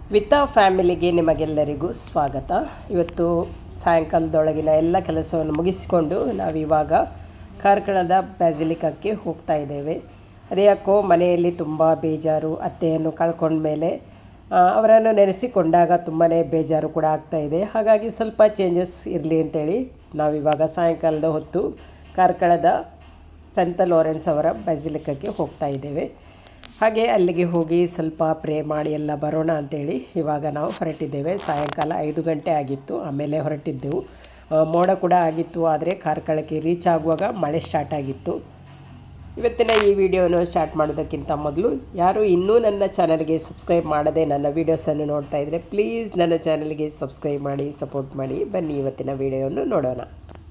ವಿತ್ತ ಫ್ಯಾಮಿಲಿಗೆ ನಿಮಗೆಲ್ಲರಿಗೂ ಸ್ವಾಗತ ಇವತ್ತು ಸಾಯಂಕಾಲದೊಳಗಿನ ಎಲ್ಲ ಕೆಲಸವನ್ನು ಮುಗಿಸಿಕೊಂಡು ನಾವಿವಾಗ ಕಾರ್ಕಳದ ಬ್ಯಾಸಿಲಿಕಕ್ಕೆ ಹೋಗ್ತಾ ಇದ್ದೇವೆ ಅದೇ ಯಾಕೋ ಮನೆಯಲ್ಲಿ ತುಂಬ ಬೇಜಾರು ಅತ್ತೆಯನ್ನು ಕಳ್ಕೊಂಡ್ಮೇಲೆ ಆ, ಅವರನ್ನು ನೆನೆಸಿಕೊಂಡಾಗ ತುಂಬಾ ಬೇಜಾರು ಕೂಡ ಆಗ್ತಾ ಇದೆ ಹಾಗಾಗಿ ಸ್ವಲ್ಪ ಚೇಂಜಸ್ ಇರಲಿ ಅಂತೇಳಿ ನಾವಿವಾಗ ಸಾಯಂಕಾಲದ ಹೊತ್ತು ಕಾರ್ಕಳದ ಸಂತ ಲಾರೆನ್ಸ್ ಅವರ ಬ್ಯಾಸಿಲಿಕಕ್ಕೆ ಹೋಗ್ತಾ ಇದ್ದೇವೆ ಹಾಗೆ ಅಲ್ಲಿಗೆ ಹೋಗಿ ಸ್ವಲ್ಪ ಪ್ರೇ ಮಾಡಿ ಎಲ್ಲ ಬರೋಣ ಅಂತೇಳಿ ಇವಾಗ ನಾವು ಹೊರಟಿದ್ದೇವೆ ಸಾಯಂಕಾಲ ಐದು ಗಂಟೆ ಆಗಿತ್ತು ಆಮೇಲೆ ಹೊರಟಿದ್ದೆವು ಆ, ಮೋಡ ಕೂಡ ಆಗಿತ್ತು ಆದರೆ ಕಾರ್ಕಳಕ್ಕೆ ರೀಚ್ ಆಗುವಾಗ ಮಳೆ ಸ್ಟಾರ್ಟ್ ಆಗಿತ್ತು ಇವತ್ತಿನ ಈ ವಿಡಿಯೋನ ಸ್ಟಾರ್ಟ್ ಮಾಡೋದಕ್ಕಿಂತ ಮೊದಲು ಯಾರು ಇನ್ನೂ ನನ್ನ ಚಾನಲ್ಗೆ ಸಬ್ಸ್ಕ್ರೈಬ್ ಮಾಡದೆ ನನ್ನ ವೀಡಿಯೋಸನ್ನು ನೋಡ್ತಾ ಇದ್ದರೆ ಪ್ಲೀಸ್ ನನ್ನ ಚಾನಲ್ಗೆ ಸಬ್ಸ್ಕ್ರೈಬ್ ಮಾಡಿ ಸಪೋರ್ಟ್ ಮಾಡಿ ಬನ್ನಿ ಇವತ್ತಿನ ವಿಡಿಯೋವನ್ನು ನೋಡೋಣ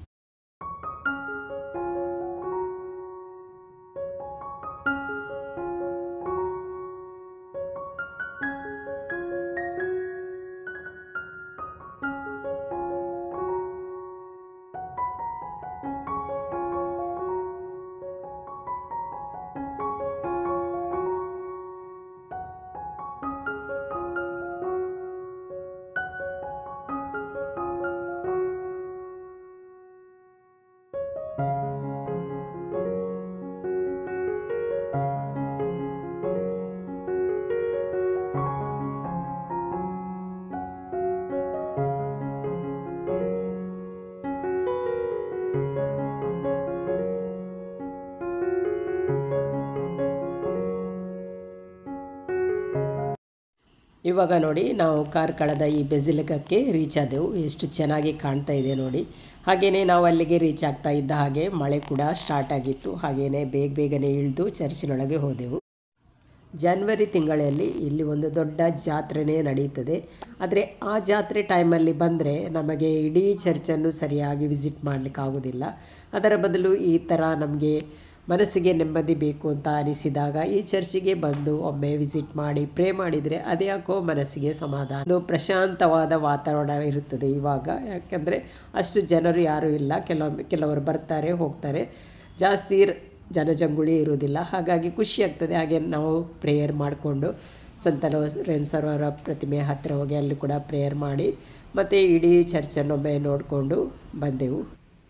ಇವಾಗ ನೋಡಿ ನಾವು ಕಾರ್ಕಳದ ಈ ಬೆಸಿಲಿಕಕ್ಕೆ ರೀಚ್ ಆದೆವು ಎಷ್ಟು ಚೆನ್ನಾಗಿ ಕಾಣ್ತಾ ಇದೆ ನೋಡಿ ಹಾಗೆಯೇ ನಾವು ಅಲ್ಲಿಗೆ ರೀಚ್ ಆಗ್ತಾ ಇದ್ದ ಹಾಗೆ ಮಳೆ ಕೂಡ ಸ್ಟಾರ್ಟ್ ಆಗಿತ್ತು ಹಾಗೆಯೇ ಬೇಗ ಬೇಗನೆ ಇಳಿದು ಚರ್ಚಿನೊಳಗೆ ಹೋದೆವು ಜನವರಿ ತಿಂಗಳಲ್ಲಿ ಇಲ್ಲಿ ಒಂದು ದೊಡ್ಡ ಜಾತ್ರೆನೇ ನಡೆಯುತ್ತದೆ ಆದರೆ ಆ ಜಾತ್ರೆ ಟೈಮಲ್ಲಿ ಬಂದರೆ ನಮಗೆ ಇಡೀ ಚರ್ಚನ್ನು ಸರಿಯಾಗಿ ವಿಸಿಟ್ ಮಾಡಲಿಕ್ಕಾಗೋದಿಲ್ಲ ಅದರ ಬದಲು ಈ ಥರ ನಮಗೆ ಮನಸ್ಸಿಗೆ ನೆಮ್ಮದಿ ಬೇಕು ಅಂತ ಅನಿಸಿದಾಗ ಈ ಚರ್ಚಿಗೆ ಬಂದು ಒಮ್ಮೆ ವಿಸಿಟ್ ಮಾಡಿ ಪ್ರೇ ಮಾಡಿದರೆ ಅದ್ಯಾಕೋ ಮನಸ್ಸಿಗೆ ಸಮಾಧಾನ ಒಂದು ಪ್ರಶಾಂತವಾದ ವಾತಾವರಣ ಇರುತ್ತದೆ ಇವಾಗ ಯಾಕಂದರೆ ಅಷ್ಟು ಜನರು ಯಾರೂ ಇಲ್ಲ ಕೆಲವೊಮ್ಮೆ ಕೆಲವರು ಬರ್ತಾರೆ ಹೋಗ್ತಾರೆ ಜಾಸ್ತಿ ಇರ್- ಜನಜಂಗುಳಿ ಇರುವುದಿಲ್ಲ ಹಾಗಾಗಿ ಖುಷಿ ಆಗ್ತದೆ ಹಾಗೆ ನಾವು ಪ್ರೇಯರ್ ಮಾಡಿಕೊಂಡು ಸಂತ ರೆನ್ಸರ್ ಅವರ ಪ್ರತಿಮೆ ಹತ್ತಿರ ಹೋಗಿ ಅಲ್ಲಿ ಕೂಡ ಪ್ರೇಯರ್ ಮಾಡಿ ಮತ್ತು ಇಡೀ ಚರ್ಚನ್ನೊಮ್ಮೆ ನೋಡಿಕೊಂಡು ಬಂದೆವು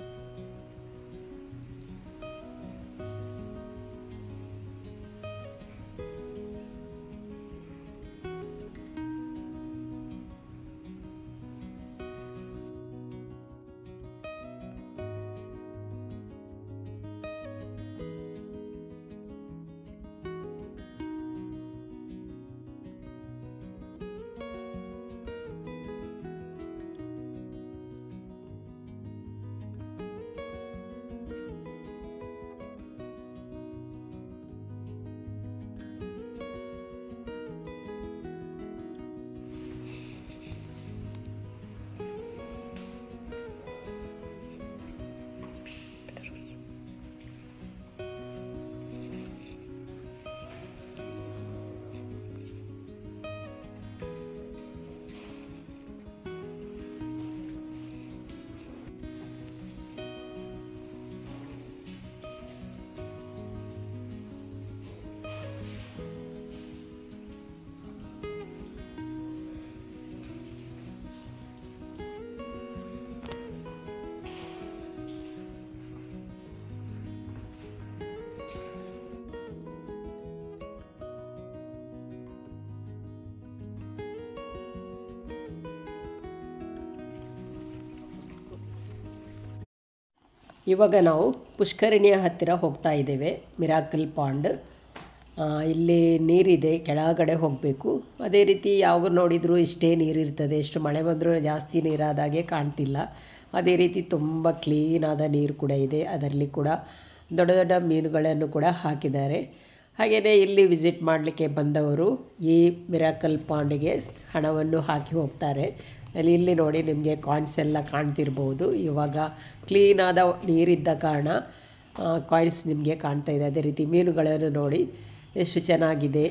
ಇವಾಗ ನಾವು ಪುಷ್ಕರಣಿಯ ಹತ್ತಿರ ಹೋಗ್ತಾ ಇದ್ದೇವೆ ಮಿರಾಕಲ್ ಪಾಂಡ್ ಆ, ಇಲ್ಲಿ ನೀರಿದೆ ಕೆಳಗಡೆ ಹೋಗಬೇಕು ಅದೇ ರೀತಿ ಯಾವಾಗ ನೋಡಿದರೂ ಇಷ್ಟೇ ನೀರಿರ್ತದೆ ಎಷ್ಟು ಮಳೆ ಬಂದರೂ ಜಾಸ್ತಿ ನೀರಾದಾಗೆ ಕಾಣ್ತಿಲ್ಲ ಅದೇ ರೀತಿ ತುಂಬ ಕ್ಲೀನಾದ ನೀರು ಕೂಡ ಇದೆ ಅದರಲ್ಲಿ ಕೂಡ ದೊಡ್ಡ ದೊಡ್ಡ ಮೀನುಗಳನ್ನು ಕೂಡ ಹಾಕಿದ್ದಾರೆ ಹಾಗೆಯೇ ಇಲ್ಲಿ ವಿಸಿಟ್ ಮಾಡಲಿಕ್ಕೆ ಬಂದವರು ಈ ಮಿರಾಕಲ್ ಪಾಂಡಿಗೆ ಹಣವನ್ನು ಹಾಕಿ ಹೋಗ್ತಾರೆ ಅಲ್ಲಿ ಇಲ್ಲಿ ನೋಡಿ ನಿಮಗೆ ಕಾಯಿನ್ಸ್ ಎಲ್ಲ ಕಾಣ್ತಿರ್ಬೋದು ಇವಾಗ ಕ್ಲೀನಾದ ನೀರಿದ್ದ ಕಾರಣ ಕಾಯಿನ್ಸ್ ನಿಮಗೆ ಕಾಣ್ತಾ ಇದೆ ಅದೇ ರೀತಿ ಮೀನುಗಳನ್ನು ನೋಡಿ ಎಷ್ಟು ಚೆನ್ನಾಗಿದೆ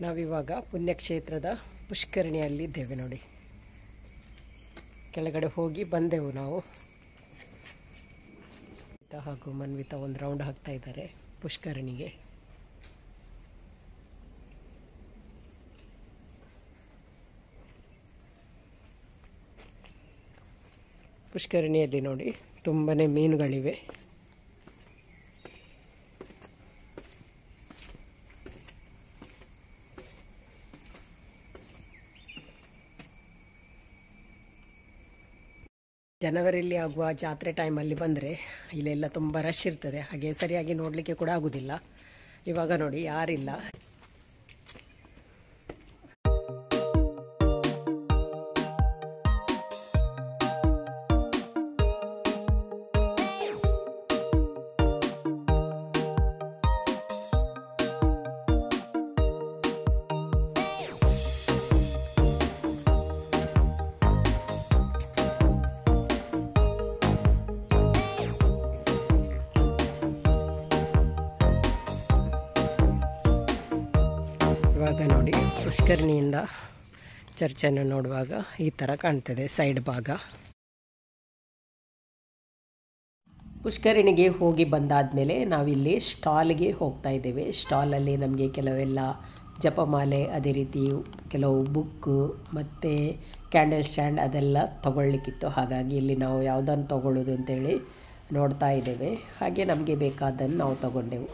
ನಾವಿವಾಗ ಪುಣ್ಯಕ್ಷೇತ್ರದ ಪುಷ್ಕರಣಿಯಲ್ಲಿದ್ದೇವೆ ನೋಡಿ ಕೆಳಗಡೆ ಹೋಗಿ ಬಂದೆವು ನಾವು ಹಾಗೂ ಮನ್ವಿತ ಒಂದು ರೌಂಡ್ ಹಾಕ್ತಾ ಇದ್ದಾರೆ ಪುಷ್ಕರಣಿಗೆ ಪುಷ್ಕರಣಿಯಲ್ಲಿ ನೋಡಿ ತುಂಬನೇ ಮೀನುಗಳಿವೆ ಜನವರಿಯಲ್ಲಿ ಆಗುವ ಜಾತ್ರೆ ಟೈಮಲ್ಲಿ ಬಂದರೆ ಇಲ್ಲೆಲ್ಲ ತುಂಬ ರಶ್ ಇರ್ತದೆ ಹಾಗೆ ಸರಿಯಾಗಿ ನೋಡಲಿಕ್ಕೆ ಕೂಡ ಆಗೋದಿಲ್ಲ ಇವಾಗ ನೋಡಿ ಯಾರಿಲ್ಲ ಇವಾಗ ನೋಡಿ ಪುಷ್ಕರಣಿಯಿಂದ ಚರ್ಚನ್ನು ನೋಡುವಾಗ ಈ ಥರ ಕಾಣ್ತದೆ ಸೈಡ್ ಭಾಗ ಪುಷ್ಕರಣಿಗೆ ಹೋಗಿ ಬಂದಾದಮೇಲೆ ನಾವಿಲ್ಲಿ ಸ್ಟಾಲ್ಗೆ ಹೋಗ್ತಾ ಇದ್ದೇವೆ ಸ್ಟಾಲಲ್ಲಿ ನಮಗೆ ಕೆಲವೆಲ್ಲ ಜಪಮಾಲೆ ಅದೇ ರೀತಿ ಕೆಲವು ಬುಕ್ಕು ಮತ್ತು ಕ್ಯಾಂಡಲ್ ಸ್ಟ್ಯಾಂಡ್ ಅದೆಲ್ಲ ತಗೊಳ್ಳಿಕ್ಕಿತ್ತು ಹಾಗಾಗಿ ಇಲ್ಲಿ ನಾವು ಯಾವುದನ್ನು ತಗೊಳ್ಳೋದು ಅಂತೇಳಿ ನೋಡ್ತಾ ಇದ್ದೇವೆ ಹಾಗೆ ನಮಗೆ ಬೇಕಾದ್ದನ್ನು ನಾವು ತಗೊಂಡೆವು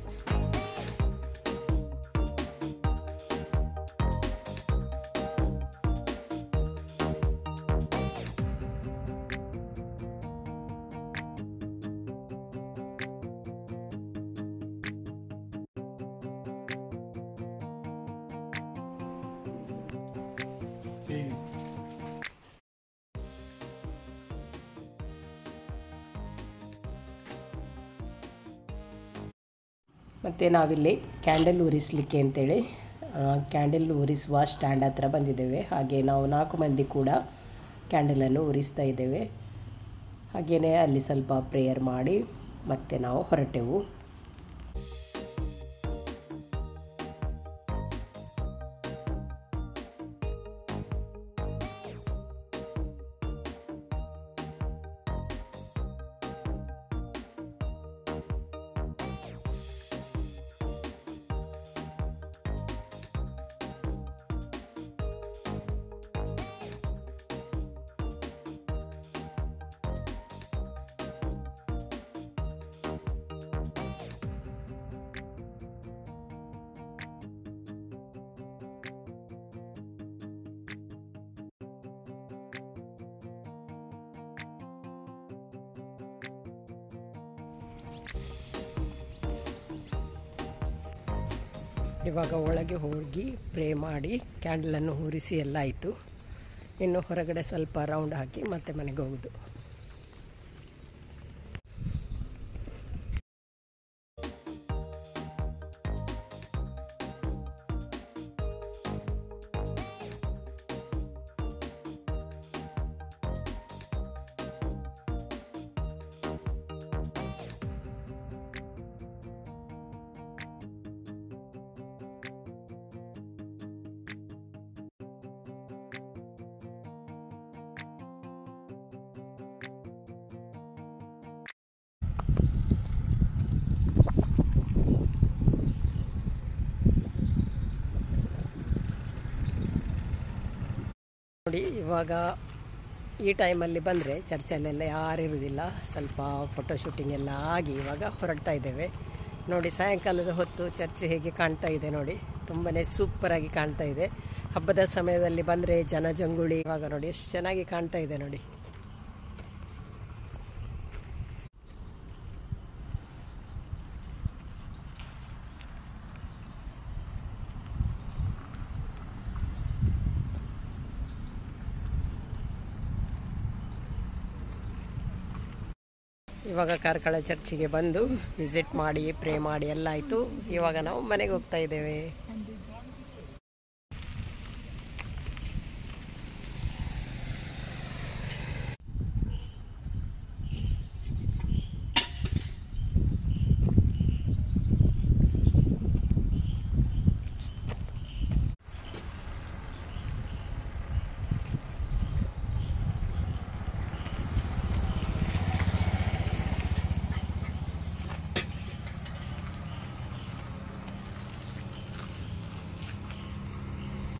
ಮತ್ತು ನಾವಿಲ್ಲಿ ಕ್ಯಾಂಡಲ್ ಉರಿಸಲಿಕ್ಕೆ ಅಂತೇಳಿ ಕ್ಯಾಂಡಲ್ ಉರಿಸುವ ಸ್ಟ್ಯಾಂಡ್ ಹತ್ರ ಬಂದಿದ್ದೇವೆ ಹಾಗೆ ನಾವು ನಾಲ್ಕು ಮಂದಿ ಕೂಡ ಕ್ಯಾಂಡಲನ್ನು ಉರಿಸ್ತಾ ಇದ್ದೇವೆ ಹಾಗೆಯೇ ಅಲ್ಲಿ ಸ್ವಲ್ಪ ಪ್ರೇಯರ್ ಮಾಡಿ ಮತ್ತೆ ನಾವು ಹೊರಟೆವು ಇವಾಗ ಒಳಗೆ ಹೋಗಿ ಪ್ರೇ ಮಾಡಿ ಕ್ಯಾಂಡಲನ್ನು ಉರಿಸಿ ಎಲ್ಲ ಆಯಿತು ಇನ್ನು ಹೊರಗಡೆ ಸ್ವಲ್ಪ ರೌಂಡ್ ಹಾಕಿ ಮತ್ತೆ ಮನೆಗೆ ಹೋಗೋದು ನೋಡಿ ಇವಾಗ ಈ ಟೈಮಲ್ಲಿ ಬಂದರೆ ಚರ್ಚಲ್ಲೆಲ್ಲ ಯಾರು ಇರುವುದಿಲ್ಲ ಸ್ವಲ್ಪ ಫೋಟೋ ಶೂಟಿಂಗ್ ಎಲ್ಲ ಆಗಿ ಇವಾಗ ಹೊರಡ್ತಾ ಇದ್ದೇವೆ ನೋಡಿ ಸಾಯಂಕಾಲದ ಹೊತ್ತು ಚರ್ಚ್ ಹೇಗೆ ಕಾಣ್ತಾ ಇದೆ ನೋಡಿ ತುಂಬಾ ಸೂಪರಾಗಿ ಕಾಣ್ತಾ ಇದೆ ಹಬ್ಬದ ಸಮಯದಲ್ಲಿ ಬಂದರೆ ಜನಜಂಗುಳಿ ಇವಾಗ ನೋಡಿ ಎಷ್ಟು ಚೆನ್ನಾಗಿ ಕಾಣ್ತಾ ಇದೆ ನೋಡಿ ಇವಾಗ ಕಾರ್ಕಳ ಚರ್ಚಿಗೆ ಬಂದು ವಿಸಿಟ್ ಮಾಡಿ ಪ್ರೇ ಮಾಡಿ ಎಲ್ಲ ಆಯಿತು ಇವಾಗ ನಾವು ಮನೆಗೆ ಹೋಗ್ತಾ ಇದ್ದೇವೆ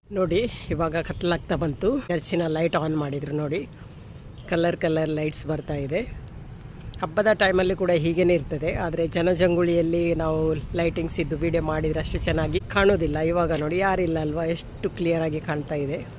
ನೋಡಿ ಇವಾಗ ಕತ್ಲಾಗ್ತಾ ಬಂತು ಚರ್ಚಿನ ಲೈಟ್ ಆನ್ ಮಾಡಿದ್ರು ನೋಡಿ ಕಲರ್ ಕಲರ್ ಲೈಟ್ಸ್ ಬರ್ತಾ ಇದೆ ಹಬ್ಬದ ಟೈಮಲ್ಲಿ ಕೂಡ ಹೀಗೇನೆ ಇರ್ತದೆ ಆದರೆ ಜನಜಂಗುಳಿಯಲ್ಲಿ ನಾವು ಲೈಟಿಂಗ್ಸ್ ಇದ್ದು ವಿಡಿಯೋ ಮಾಡಿದರೆ ಅಷ್ಟು ಚೆನ್ನಾಗಿ ಕಾಣೋದಿಲ್ಲ ಇವಾಗ ನೋಡಿ ಯಾರಿಲ್ಲ ಅಲ್ವಾ ಎಷ್ಟು ಕ್ಲಿಯರ್ ಆಗಿ ಕಾಣ್ತಾ ಇದೆ